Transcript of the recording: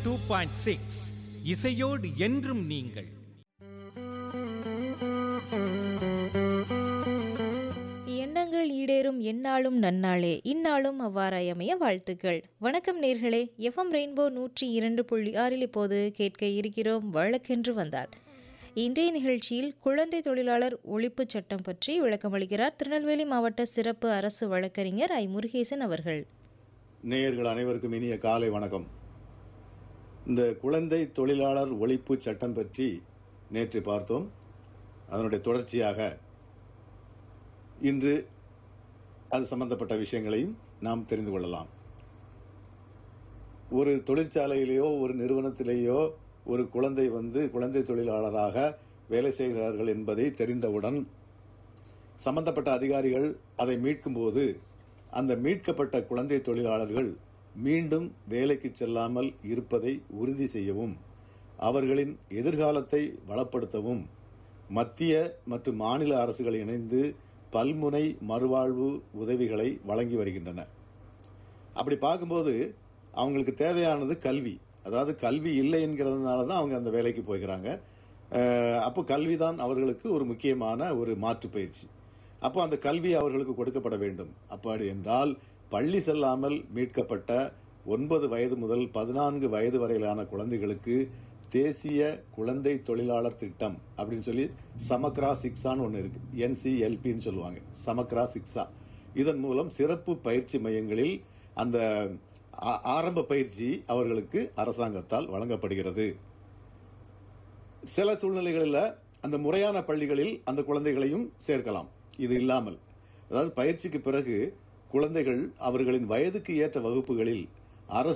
two point six இசையோடு என்றும் நீங்கள் எண்ணங்கள் ஈடேறும் எந்நாளும் நன்னாளே இந்நாளும் அவ்வாறாய் அமைய வாழ்த்துக்கள் வணக்கம் நேர்களே எஃப்எம் ரெயின்போ நூற்றி இரண்டு புள்ளி ஆறில் இப்போது கேட்க இருக்கிறோம் வழக்கென்று வந்தார் இன்றைய நிகழ்ச்சியில் குழந்தை தொழிலாளர் ஒழிப்புச் சட்டம் பற்றி விளக்கமளிக்கிறார் திருநெல்வேலி மாவட்ட சிறப்பு அரசு வழக்கறிஞர் ஐ முருகேசன் அவர்கள் நேயர்கள் அனைவருக்கும் இனிய காலை வணக்கம் இந்த குழந்தை தொழிலாளர் ஒழிப்பு சட்டம் பற்றி நேற்று பார்த்தோம் அதனுடைய தொடர்ச்சியாக இன்று அது சம்பந்தப்பட்ட விஷயங்களையும் நாம் தெரிந்து கொள்ளலாம் ஒரு தொழிற்சாலையிலேயோ ஒரு நிறுவனத்திலேயோ ஒரு குழந்தை வந்து குழந்தை தொழிலாளராக வேலை செய்கிறார்கள் என்பதை தெரிந்தவுடன் சம்பந்தப்பட்ட அதிகாரிகள் அதை மீட்கும்போது அந்த மீட்கப்பட்ட குழந்தை தொழிலாளர்கள் மீண்டும் வேலைக்கு செல்லாமல் இருப்பதை உறுதி செய்யவும் அவர்களின் எதிர்காலத்தை வளப்படுத்தவும் மத்திய மற்றும் மாநில அரசுகள் இணைந்து பல்முனை மறுவாழ்வு உதவிகளை வழங்கி வருகின்றன அப்படி பார்க்கும்போது அவங்களுக்கு தேவையானது கல்வி அதாவது கல்வி இல்லை என்கிறதுனால தான் அவங்க அந்த வேலைக்கு போய்க்கிறாங்க அஹ் அப்போ கல்வி தான் அவர்களுக்கு ஒரு முக்கியமான ஒரு மாற்று பயிற்சி அப்போ அந்த கல்வி அவர்களுக்கு கொடுக்கப்பட வேண்டும் அப்படி என்றால் பள்ளி செல்லாமல் மீட்கப்பட்ட ஒன்பது வயது முதல் பதினான்கு வயது வரையிலான குழந்தைகளுக்கு தேசிய குழந்தை தொழிலாளர் திட்டம் அப்படின்னு சொல்லி சமக்ரா சிக்ஸான்னு ஒன்று இருக்கு என்சிஎல்பின்னு சொல்லுவாங்க சமக்ரா சிக்ஸா இதன் மூலம் சிறப்பு பயிற்சி மையங்களில் அந்த ஆ- ஆரம்ப பயிற்சி அவர்களுக்கு அரசாங்கத்தால் வழங்கப்படுகிறது சில சூழ்நிலைகளில் அந்த முறையான பள்ளிகளில் அந்த குழந்தைகளையும் சேர்க்கலாம் இது இல்லாமல் அதாவது பயிற்சிக்கு பிறகு குழந்தைகள் அவர்களின் வயதுக்கு ஏற்ற வகுப்புகளில் அரசு